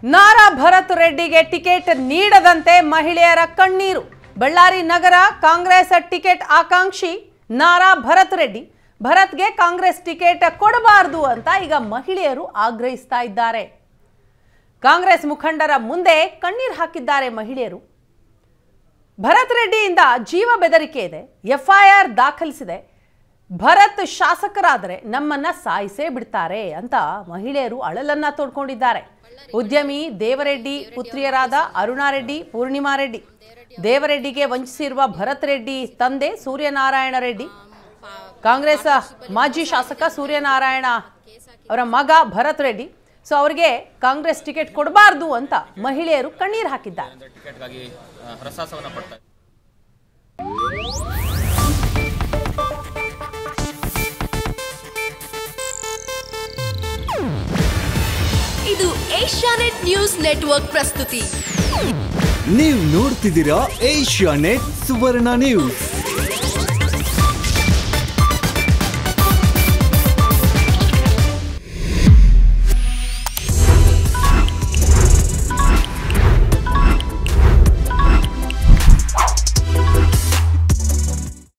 ನಾರಾ Bharat ರೆಡ್ಡಿಗೆ ticket ನೀಡದಂತೆ ಮಹಿಳೆಯರ ಕಣ್ಣೀರು ಬಳ್ಳಾರಿ ನಗರ ಕಾಂಗ್ರೆಸ್ ಟಿಕೆಟ್ ಆಕಾಂಕ್ಷಿ ನಾರಾ ಭರತ್ ರೆಡ್ಡಿ ಭರತ್ಗೆ ಕಾಂಗ್ರೆಸ್ ಟಿಕೆಟ್ ಕೊಡಬಾರದು ಅಂತ ಈಗ ಮಹಿಳೆಯರು ಆಗ್ರಹಿಸ್ತಾ ಇದ್ದಾರೆ ಕಾಂಗ್ರೆಸ್ ಮುಖಂಡರ ಮುಂದೆ ಕಣ್ಣೀರು ಹಾಕಿದ್ದಾರೆ ಮಹಿಳೆಯರು ಭರತ್ ರೆಡ್ಡಿಯಿಂದ ಜೀವ ಬೆದರಿಕೆ ಇದೆ ಎಫ್ಐಆರ್ ದಾಖಲಿಸಿದೆ ಭರತ್ ಶಾಸಕರಾದರೆ ನಮ್ಮನ್ನ ಸಾಯಿಸೇ ಬಿಡ್ತಾರೆ ಅಂತ ಮಹಿಳೆಯರು ಅಳಲನ್ನ ತೋಡ್ಕೊಂಡಿದ್ದಾರೆ ಉದ್ಯಮಿ ದೇವರೆಡ್ಡಿ ಪುತ್ರಿಯರಾದ ಅರುಣಾರೆಡ್ಡಿ ಪೂರ್ಣಿಮಾ ರೆಡ್ಡಿ ದೇವರೆಡ್ಡಿಗೆ ವಂಚಿಸಿರುವ ಭರತ್ ರೆಡ್ಡಿ ತಂದೆ ಸೂರ್ಯನಾರಾಯಣ ರೆಡ್ಡಿ ಕಾಂಗ್ರೆಸ್ ಮಾಜಿ ಶಾಸಕ ಸೂರ್ಯನಾರಾಯಣ ಅವರ ಮಗ ಭರತ್ ರೆಡ್ಡಿ ಸೊ ಅವರಿಗೆ ಕಾಂಗ್ರೆಸ್ ಟಿಕೆಟ್ ಕೊಡಬಾರ್ದು ಅಂತ ಮಹಿಳೆಯರು ಕಣ್ಣೀರು ಹಾಕಿದ್ದಾರೆ ಟಿಕೆಟ್ಗಾಗಿ ಆ, ಹರಸಾಹಸವನ್ನ ಪಡ್ತಾ ಇದ್ದಾರೆ. ಇದು ಏಷ್ಯಾನೆಟ್ ನ್ಯೂಸ್ ನೆಟ್ವರ್ಕ್ ಪ್ರಸ್ತುತಿ ನೀವು ನೋಡ್ತಿದ್ದೀರಾ ಏಷ್ಯಾ ನೆಟ್ ಸುವರ್ಣ ನ್ಯೂಸ್